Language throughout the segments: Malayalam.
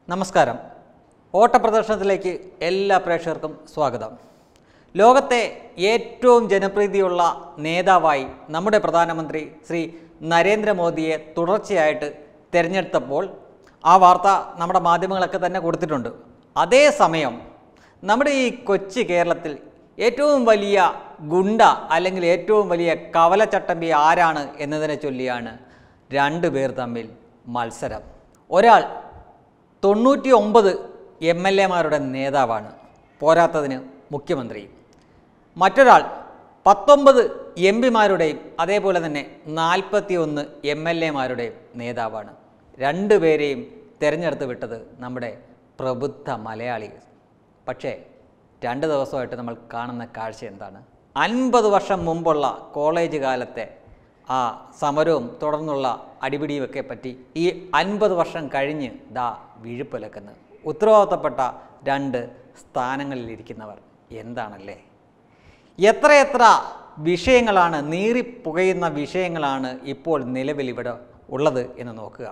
നമസ്കാരം ഓട്ടപ്രദർശനത്തിലേക്ക് എല്ലാ പ്രേക്ഷകർക്കും സ്വാഗതം ലോകത്തെ ഏറ്റവും ജനപ്രീതിയുള്ള നേതാവായി നമ്മുടെ പ്രധാനമന്ത്രി ശ്രീ നരേന്ദ്രമോദിയെ തുടർച്ചയായിട്ട് തിരഞ്ഞെടുത്തപ്പോൾ ആ വാർത്ത നമ്മുടെ മാധ്യമങ്ങളൊക്കെ തന്നെ കൊടുത്തിട്ടുണ്ട് അതേസമയം നമ്മുടെ ഈ കൊച്ചു കേരളത്തിൽ ഏറ്റവും വലിയ ഗുണ്ട അല്ലെങ്കിൽ ഏറ്റവും വലിയ കവലച്ചട്ടമ്പി ആരാണ് എന്നതിനെ ചൊല്ലിയാണ് രണ്ടു പേർ തമ്മിൽ മത്സരം ഒരാൾ തൊണ്ണൂറ്റി ഒമ്പത് എം എൽ എമാരുടെ നേതാവാണ് പോരാത്തതിന് മുഖ്യമന്ത്രിയും മറ്റൊരാൾ പത്തൊമ്പത് എം പിമാരുടെയും അതേപോലെ തന്നെ നാൽപ്പത്തി ഒന്ന് എം എൽ എമാരുടെയും നേതാവാണ് രണ്ടുപേരെയും തിരഞ്ഞെടുത്ത് വിട്ടത് നമ്മുടെ പ്രബുദ്ധ മലയാളി പക്ഷേ രണ്ട് ദിവസമായിട്ട് നമ്മൾ കാണുന്ന കാഴ്ച എന്താണ് അൻപത് വർഷം മുമ്പുള്ള കോളേജ് കാലത്തെ ആ സമരവും തുടർന്നുള്ള അടിപിടിയുമൊക്കെ പറ്റി ഈ അൻപത് വർഷം കഴിഞ്ഞ് ദാ വിഴുപ്പലക്കുന്നു ഉത്തരവാദിത്തപ്പെട്ട രണ്ട് സ്ഥാനങ്ങളിലിരിക്കുന്നവർ എന്താണല്ലേ എത്രയെത്ര വിഷയങ്ങളാണ് നീറിപ്പുകയുന്ന വിഷയങ്ങളാണ് ഇപ്പോൾ നിലവിൽ ഇവിടെ ഉള്ളത് എന്ന് നോക്കുക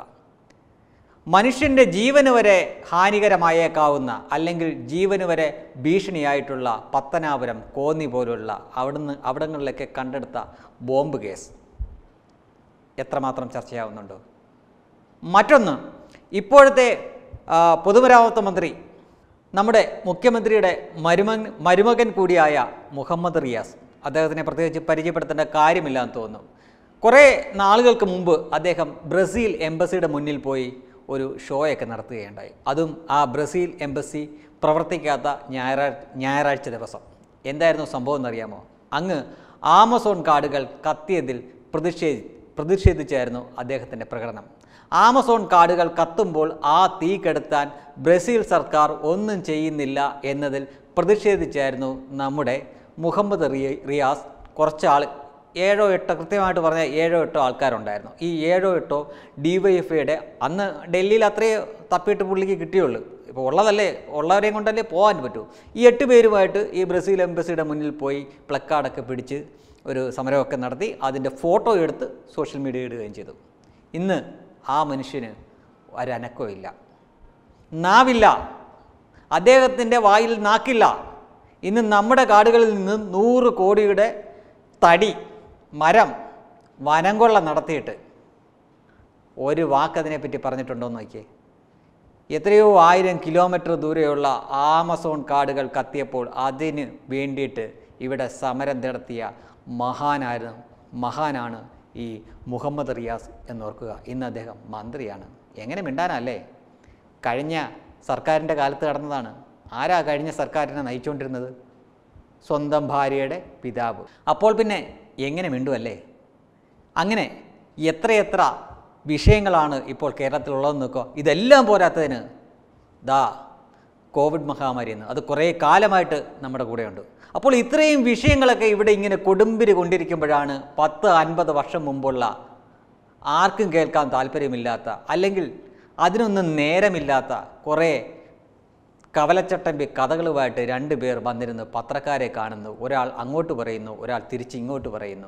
മനുഷ്യൻ്റെ ജീവന് വരെ ഹാനികരമായേക്കാവുന്ന അല്ലെങ്കിൽ ജീവന് വരെ ഭീഷണിയായിട്ടുള്ള പത്തനാപുരം കോന്നി പോലുള്ള അവിടുന്ന് അവിടങ്ങളിലൊക്കെ കണ്ടെടുത്ത ബോംബ് കേസ് എത്രമാത്രം ചർച്ചയാവുന്നുണ്ടോ മറ്റൊന്ന് ഇപ്പോഴത്തെ ആ, പൊതുമരാമത്ത് മന്ത്രി നമ്മുടെ മുഖ്യമന്ത്രിയുടെ മരുമൻ മരുമകൻ കൂടിയായ മുഹമ്മദ് റിയാസ് അദ്ദേഹത്തിനെ പ്രത്യേകിച്ച് പരിചയപ്പെടുത്തേണ്ട കാര്യമില്ല എന്ന് തോന്നുന്നു കുറേ നാളുകൾക്ക് മുമ്പ് അദ്ദേഹം ബ്രസീൽ എംബസിയുടെ മുന്നിൽ പോയി ഒരു ഷോയൊക്കെ നടത്തുകയുണ്ടായി അതും ആ ബ്രസീൽ എംബസി പ്രവർത്തിക്കാത്ത ഞായറാഴ്ച ഞായറാഴ്ച ദിവസം എന്തായിരുന്നു സംഭവം എന്നറിയാമോ അങ്ങ് ആമസോൺ കാർഡുകൾ കത്തിയതിൽ പ്രതിഷേധി പ്രതിഷേധിച്ചായിരുന്നു അദ്ദേഹത്തിൻ്റെ പ്രകടനം ആമസോൺ കാർഡുകൾ കത്തുമ്പോൾ ആ തീ കെടുത്താൻ ബ്രസീൽ സർക്കാർ ഒന്നും ചെയ്യുന്നില്ല എന്നതിൽ പ്രതിഷേധിച്ചായിരുന്നു നമ്മുടെ മുഹമ്മദ് റിയ റിയാസ് കുറച്ചാൾ ഏഴോ എട്ടോ കൃത്യമായിട്ട് പറഞ്ഞാൽ ഏഴോ എട്ടോ ആൾക്കാരുണ്ടായിരുന്നു ഈ ഏഴോ എട്ടോ ഡി വൈ എഫ് ഐയുടെ അന്ന് ഡൽഹിയിൽ അത്രയേ തപ്പിയിട്ട് പുള്ളിക്ക് കിട്ടിയുള്ളൂ ഇപ്പോൾ ഉള്ളതല്ലേ ഉള്ളവരെയും കൊണ്ടല്ലേ പോകാൻ പറ്റൂ ഈ എട്ട് പേരുമായിട്ട് ഈ ബ്രസീൽ എംബസിയുടെ മുന്നിൽ പോയി പ്ലക്കാർഡൊക്കെ പിടിച്ച് ഒരു സമരമൊക്കെ നടത്തി അതിൻ്റെ ഫോട്ടോ എടുത്ത് സോഷ്യൽ മീഡിയ ഇടുകയും ചെയ്തു ഇന്ന് ആ മനുഷ്യന് ഒരനക്കവും ഇല്ല നാവില്ല അദ്ദേഹത്തിൻ്റെ വായിൽ നാക്കില്ല ഇന്ന് നമ്മുടെ കാടുകളിൽ നിന്ന് നൂറ് കോടിയുടെ തടി മരം വനം കൊള്ള നടത്തിയിട്ട് ഒരു വാക്കതിനെപ്പറ്റി പറഞ്ഞിട്ടുണ്ടോ എന്ന് നോക്കിയേ എത്രയോ ആയിരം കിലോമീറ്റർ ദൂരെയുള്ള ആമസോൺ കാടുകൾ കത്തിയപ്പോൾ അതിന് വേണ്ടിയിട്ട് ഇവിടെ സമരം നടത്തിയ മഹാനായിരുന്നു മഹാനാണ് ഈ മുഹമ്മദ് റിയാസ് എന്നോർക്കുക ഇന്ന് അദ്ദേഹം മന്ത്രിയാണ് എങ്ങനെ മിണ്ടാനല്ലേ കഴിഞ്ഞ സർക്കാരിൻ്റെ കാലത്ത് കടന്നതാണ് ആരാ കഴിഞ്ഞ സർക്കാരിനെ നയിച്ചുകൊണ്ടിരുന്നത് സ്വന്തം ഭാര്യയുടെ പിതാവ് അപ്പോൾ പിന്നെ എങ്ങനെ മിണ്ടുമല്ലേ അങ്ങനെ എത്രയെത്ര വിഷയങ്ങളാണ് ഇപ്പോൾ കേരളത്തിലുള്ളതെന്ന് നോക്കുക ഇതെല്ലാം പോരാത്തതിന് ദാ കോവിഡ് മഹാമാരി എന്ന് അത് കുറേ കാലമായിട്ട് നമ്മുടെ കൂടെയുണ്ട് അപ്പോൾ ഇത്രയും വിഷയങ്ങളൊക്കെ ഇവിടെ ഇങ്ങനെ കൊടുമ്പിരി കൊണ്ടിരിക്കുമ്പോഴാണ് പത്ത് അൻപത് വർഷം മുമ്പുള്ള ആർക്കും കേൾക്കാൻ താല്പര്യമില്ലാത്ത അല്ലെങ്കിൽ അതിനൊന്നും നേരമില്ലാത്ത കുറേ കവലച്ചട്ടമ്പി കഥകളുമായിട്ട് രണ്ട് പേർ വന്നിരുന്ന് പത്രക്കാരെ കാണുന്നു ഒരാൾ അങ്ങോട്ട് പറയുന്നു ഒരാൾ തിരിച്ച് ഇങ്ങോട്ട് പറയുന്നു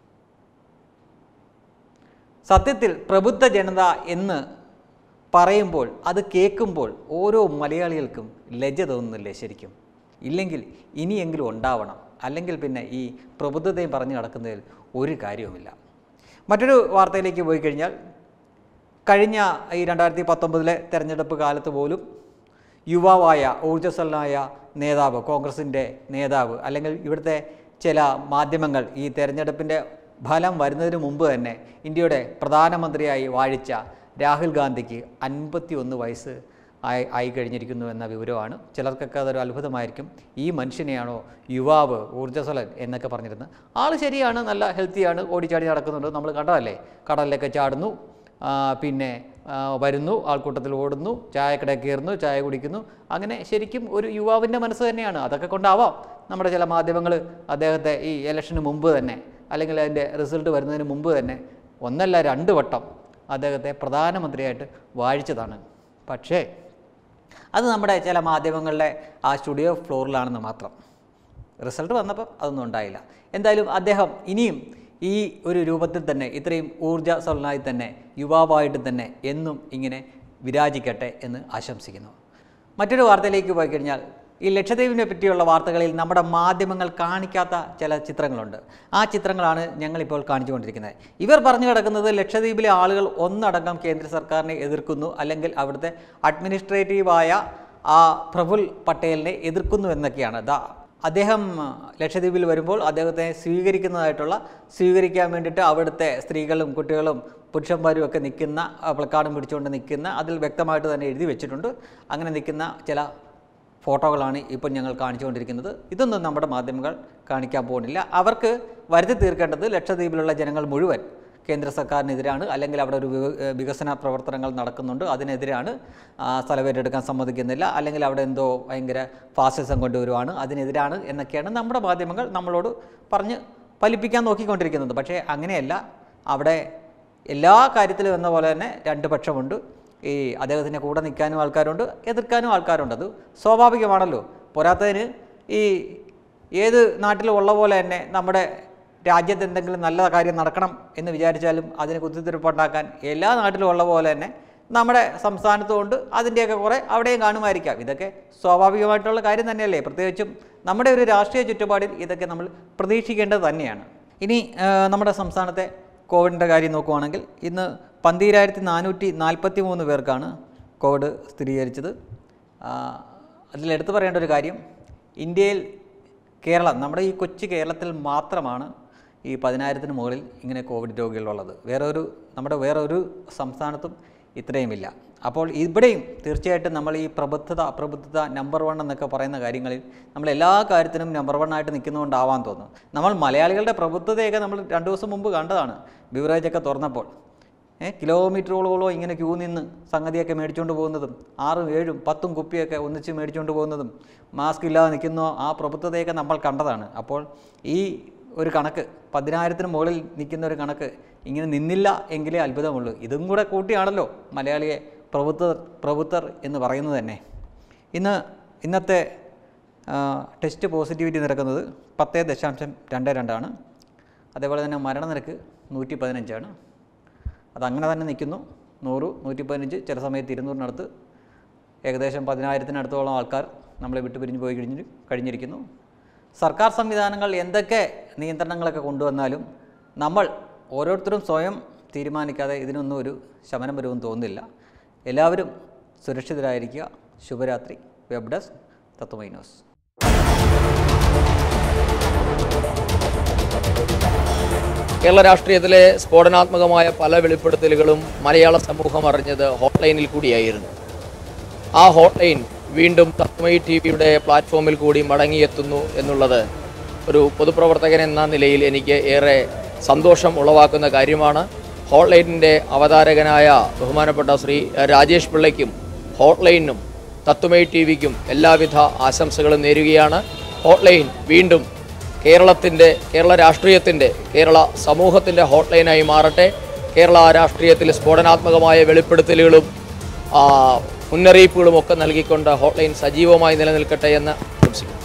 സത്യത്തിൽ പ്രബുദ്ധ ജനത എന്ന് പറയുമ്പോൾ അത് കേൾക്കുമ്പോൾ ഓരോ മലയാളികൾക്കും ലജ്ജ തോന്നുന്നില്ലേ ശരിക്കും ഇല്ലെങ്കിൽ ഇനിയെങ്കിലും ഉണ്ടാവണം അല്ലെങ്കിൽ പിന്നെ ഈ പ്രബുദ്ധതയും പറഞ്ഞു നടക്കുന്നതിൽ ഒരു കാര്യവുമില്ല മറ്റൊരു വാർത്തയിലേക്ക് പോയി കഴിഞ്ഞാൽ കഴിഞ്ഞ ഈ രണ്ടായിരത്തി പത്തൊമ്പതിലെ തെരഞ്ഞെടുപ്പ് കാലത്ത് പോലും യുവാവായ ഊർജ്ജസ്വലനായ നേതാവ് കോൺഗ്രസിൻ്റെ നേതാവ് അല്ലെങ്കിൽ ഇവിടുത്തെ ചില മാധ്യമങ്ങൾ ഈ തെരഞ്ഞെടുപ്പിൻ്റെ ഫലം വരുന്നതിന് മുമ്പ് തന്നെ ഇന്ത്യയുടെ പ്രധാനമന്ത്രിയായി വാഴിച്ച രാഹുൽ ഗാന്ധിക്ക് അൻപത്തി ഒന്ന് വയസ്സ് ആയി ആയി കഴിഞ്ഞിരിക്കുന്നു എന്ന വിവരമാണ് ചിലർക്കൊക്കെ അതൊരു അത്ഭുതമായിരിക്കും ഈ മനുഷ്യനെയാണോ യുവാവ് ഊർജ്ജസ്വലൻ എന്നൊക്കെ പറഞ്ഞിരുന്നത് ആൾ ശരിയാണ് നല്ല ഹെൽത്തിയാണ് ഓടിച്ചാടി നടക്കുന്നുണ്ട് നമ്മൾ കണ്ടതല്ലേ കടലിലൊക്കെ ചാടുന്നു ആ, പിന്നെ ആ, വരുന്നു ആൾക്കൂട്ടത്തിൽ ഓടുന്നു ചായക്കടയിൽ കയറുന്നു ചായ കുടിക്കുന്നു അങ്ങനെ ശരിക്കും ഒരു യുവാവിൻ്റെ മനസ്സ് തന്നെയാണ് അതൊക്കെ കൊണ്ടാവാം നമ്മുടെ ചില മാധ്യമങ്ങൾ അദ്ദേഹത്തെ ഈ ഇലക്ഷന് മുമ്പ് തന്നെ അല്ലെങ്കിൽ അതിൻ്റെ റിസൾട്ട് വരുന്നതിന് മുമ്പ് തന്നെ ഒന്നല്ല രണ്ട് വട്ടം അദ്ദേഹത്തെ പ്രധാനമന്ത്രിയായിട്ട് വാഴിച്ചതാണ് പക്ഷേ അത് നമ്മുടെ ചില മാധ്യമങ്ങളുടെ ആ സ്റ്റുഡിയോ ഫ്ലോറിലാണെന്ന് മാത്രം റിസൾട്ട് വന്നപ്പം അതൊന്നും ഉണ്ടായില്ല എന്തായാലും അദ്ദേഹം ഇനിയും ഈ ഒരു രൂപത്തിൽ തന്നെ ഇത്രയും ഊർജ്ജസ്വലനായി തന്നെ യുവാവായിട്ട് തന്നെ എന്നും ഇങ്ങനെ വിരാജിക്കട്ടെ എന്ന് ആശംസിക്കുന്നു മറ്റൊരു വാർത്തയിലേക്ക് പോയി കഴിഞ്ഞാൽ ഈ ലക്ഷദ്വീപിനെ പറ്റിയുള്ള വാർത്തകളിൽ നമ്മുടെ മാധ്യമങ്ങൾ കാണിക്കാത്ത ചില ചിത്രങ്ങളുണ്ട് ആ ചിത്രങ്ങളാണ് ഞങ്ങളിപ്പോൾ കാണിച്ചുകൊണ്ടിരിക്കുന്നത് ഇവർ പറഞ്ഞു കിടക്കുന്നത് ലക്ഷദ്വീപിലെ ആളുകൾ ഒന്നടങ്കം കേന്ദ്ര സർക്കാരിനെ എതിർക്കുന്നു അല്ലെങ്കിൽ അവിടുത്തെ അഡ്മിനിസ്ട്രേറ്റീവായ ആ പ്രഫുൽ പട്ടേലിനെ എതിർക്കുന്നു എന്നൊക്കെയാണ് ദാ അദ്ദേഹം ലക്ഷദ്വീപിൽ വരുമ്പോൾ അദ്ദേഹത്തെ സ്വീകരിക്കുന്നതായിട്ടുള്ള സ്വീകരിക്കാൻ വേണ്ടിയിട്ട് അവിടുത്തെ സ്ത്രീകളും കുട്ടികളും പുരുഷന്മാരും ഒക്കെ നിൽക്കുന്ന പ്ലക്കാർഡും പിടിച്ചുകൊണ്ട് നിൽക്കുന്ന അതിൽ വ്യക്തമായിട്ട് തന്നെ എഴുതി വെച്ചിട്ടുണ്ട് അങ്ങനെ നിൽക്കുന്ന ചില ഫോട്ടോകളാണ് ഇപ്പോൾ ഞങ്ങൾ കാണിച്ചുകൊണ്ടിരിക്കുന്നത് ഇതൊന്നും നമ്മുടെ മാധ്യമങ്ങൾ കാണിക്കാൻ പോകുന്നില്ല അവർക്ക് വരുത്തി തീർക്കേണ്ടത് ലക്ഷദ്വീപിലുള്ള ജനങ്ങൾ മുഴുവൻ കേന്ദ്ര സർക്കാരിനെതിരാണ് അല്ലെങ്കിൽ അവിടെ ഒരു വിക- ഏഹ് വികസന പ്രവർത്തനങ്ങൾ നടക്കുന്നുണ്ട് അതിനെതിരാണ് ആ, സ്ഥലമേറ്റെടുക്കാൻ സമ്മതിക്കുന്നില്ല അല്ലെങ്കിൽ അവിടെ എന്തോ ഭയങ്കര ഫാസിസം കൊണ്ടുവരുവാണ് അതിനെതിരാണ് എന്നൊക്കെയാണ് നമ്മുടെ മാധ്യമങ്ങൾ നമ്മളോട് പറഞ്ഞ് ഫലിപ്പിക്കാൻ നോക്കിക്കൊണ്ടിരിക്കുന്നത് പക്ഷേ അങ്ങനെയല്ല അവിടെ എല്ലാ കാര്യത്തിലും എന്ന പോലെ തന്നെ രണ്ട് പക്ഷമുണ്ട് ഈ അദ്ദേഹത്തിൻ്റെ കൂടെ നിൽക്കാനും ആൾക്കാരുണ്ട് എതിർക്കാനും ആൾക്കാരുണ്ട് അത് സ്വാഭാവികമാണല്ലോ പോരാത്തതിന് ഈ ഏത് നാട്ടിലും ഉള്ള പോലെ തന്നെ നമ്മുടെ രാജ്യത്ത് എന്തെങ്കിലും നല്ല കാര്യം നടക്കണം എന്ന് വിചാരിച്ചാലും അതിന് കുത്തിത്തിരിപ്പുണ്ടാക്കാൻ എല്ലാ നാട്ടിലും ഉള്ള പോലെ തന്നെ നമ്മുടെ സംസ്ഥാനത്തും ഉണ്ട് അതിൻ്റെയൊക്കെ കുറേ അവിടെയും കാണുമായിരിക്കാം ഇതൊക്കെ സ്വാഭാവികമായിട്ടുള്ള കാര്യം തന്നെയല്ലേ പ്രത്യേകിച്ചും നമ്മുടെ ഒരു രാഷ്ട്രീയ ചുറ്റുപാടിൽ ഇതൊക്കെ നമ്മൾ പ്രതീക്ഷിക്കേണ്ടത് തന്നെയാണ് ഇനി ആ, നമ്മുടെ സംസ്ഥാനത്തെ കോവിഡിൻ്റെ കാര്യം നോക്കുവാണെങ്കിൽ ഇന്ന് പന്തീരായിരത്തി നാനൂറ്റി നാൽപ്പത്തി മൂന്ന് പേർക്കാണ് കോവിഡ് സ്ഥിരീകരിച്ചത് ആ, അതിലെടുത്തു പറയേണ്ട ഒരു കാര്യം ഇന്ത്യയിൽ കേരളം നമ്മുടെ ഈ കൊച്ചു കേരളത്തിൽ മാത്രമാണ് ഈ പതിനായിരത്തിന് മുകളിൽ ഇങ്ങനെ കോവിഡ് രോഗികളുള്ളത് വേറെ ഒരു നമ്മുടെ വേറെ ഒരു സംസ്ഥാനത്തും ഇത്രയുമില്ല അപ്പോൾ ഇവിടെയും തീർച്ചയായിട്ടും നമ്മൾ ഈ പ്രബുദ്ധത അപ്രബുദ്ധത നമ്പർ വൺ എന്നൊക്കെ പറയുന്ന കാര്യങ്ങളിൽ നമ്മൾ എല്ലാ കാര്യത്തിനും നമ്പർ വൺ ആയിട്ട് നിൽക്കുന്നതുകൊണ്ടാവാൻ തോന്നുന്നു നമ്മൾ മലയാളികളുടെ പ്രബുദ്ധതയൊക്കെ നമ്മൾ രണ്ട് ദിവസം മുമ്പ് കണ്ടതാണ് ബിവറേജൊക്കെ തുറന്നപ്പോൾ ഏ കിലോമീറ്ററുകളോളം ഇങ്ങനെ ക്യൂ നിന്ന് സംഗതിയൊക്കെ മേടിച്ചുകൊണ്ട് പോകുന്നതും ആറും ഏഴും പത്തും കുപ്പിയൊക്കെ ഒന്നിച്ച് മേടിച്ചുകൊണ്ട് പോകുന്നതും മാസ്ക് ഇല്ലാതെ നിൽക്കുന്നോ ആ പ്രബുദ്ധതയൊക്കെ നമ്മൾ കണ്ടതാണ് അപ്പോൾ ഈ ഒരു കണക്ക് പതിനായിരത്തിന് മുകളിൽ നിൽക്കുന്ന ഒരു കണക്ക് ഇങ്ങനെ നിന്നില്ല എങ്കിലേ അത്ഭുതമുള്ളൂ ഇതും കൂടെ കൂട്ടിയാണല്ലോ മലയാളിയെ പ്രഭുത്വർ പ്രഭുത്വർ എന്ന് പറയുന്നത് തന്നെ ഇന്ന് ഇന്നത്തെ ആ, ടെസ്റ്റ് പോസിറ്റിവിറ്റി നിരക്കുന്നത് പത്ത് ദശാംശം രണ്ട് രണ്ടാണ് അതേപോലെ തന്നെ മരണനിരക്ക് നൂറ്റി പതിനഞ്ചാണ് അതങ്ങനെ തന്നെ നിൽക്കുന്നു നൂറ് നൂറ്റി പതിനഞ്ച് ചില സമയത്ത് ഇരുന്നൂറിനടുത്ത് ഏകദേശം പതിനായിരത്തിനടുത്തോളം ആൾക്കാർ നമ്മളെ വിട്ടു പിരിഞ്ഞ് പോയി കഴിഞ്ഞ് കഴിഞ്ഞിരിക്കുന്നു സർക്കാർ സംവിധാനങ്ങൾ എന്തൊക്കെ നിയന്ത്രണങ്ങളൊക്കെ കൊണ്ടുവന്നാലും നമ്മൾ ഓരോരുത്തരും സ്വയം തീരുമാനിക്കാതെ ഇതിനൊന്നും ഒരു ശമനം വരുമെന്ന് തോന്നുന്നില്ല എല്ലാവരും സുരക്ഷിതരായിരിക്കുക ശുഭരാത്രി web desk Tatwamayi news Kerala രാഷ്ട്രീയത്തിലെ സ്ഫോടനാത്മകമായ പല വെളിപ്പെടുത്തലുകളും മലയാള സമൂഹം അറിഞ്ഞത് ഹോട്ട്ലൈനിൽ കൂടിയായിരുന്നു ആ ഹോട്ട്ലൈൻ വീണ്ടും തത്മയി ടി വിയുടെ പ്ലാറ്റ്ഫോമിൽ കൂടി മടങ്ങിയെത്തുന്നു എന്നുള്ളത് ഒരു പൊതുപ്രവർത്തകൻ എന്ന നിലയിൽ എനിക്ക് ഏറെ സന്തോഷം ഉളവാക്കുന്ന കാര്യമാണ് ഹോട്ട്ലൈനിൻ്റെ അവതാരകനായ ബഹുമാനപ്പെട്ട ശ്രീ രാജേഷ് പിള്ളയ്ക്കും ഹോട്ട്ലൈനും തത്വമയി ടി വിക്കും എല്ലാവിധ ആശംസകളും നേരുകയാണ് ഹോട്ട്ലൈൻ വീണ്ടും കേരളത്തിൻ്റെ കേരള രാഷ്ട്രീയത്തിൻ്റെ കേരള സമൂഹത്തിൻ്റെ ഹോട്ട്ലൈനായി മാറട്ടെ കേരള രാഷ്ട്രീയത്തിൽ സ്ഫോടനാത്മകമായ വെളിപ്പെടുത്തലുകളും ആ, മുന്നറിയിപ്പുകളും ഒക്കെ നൽകിക്കൊണ്ട് ഹോട്ട്ലൈൻ സജീവമായി നിലനിൽക്കട്ടെ എന്ന് ആശംസിക്കുന്നു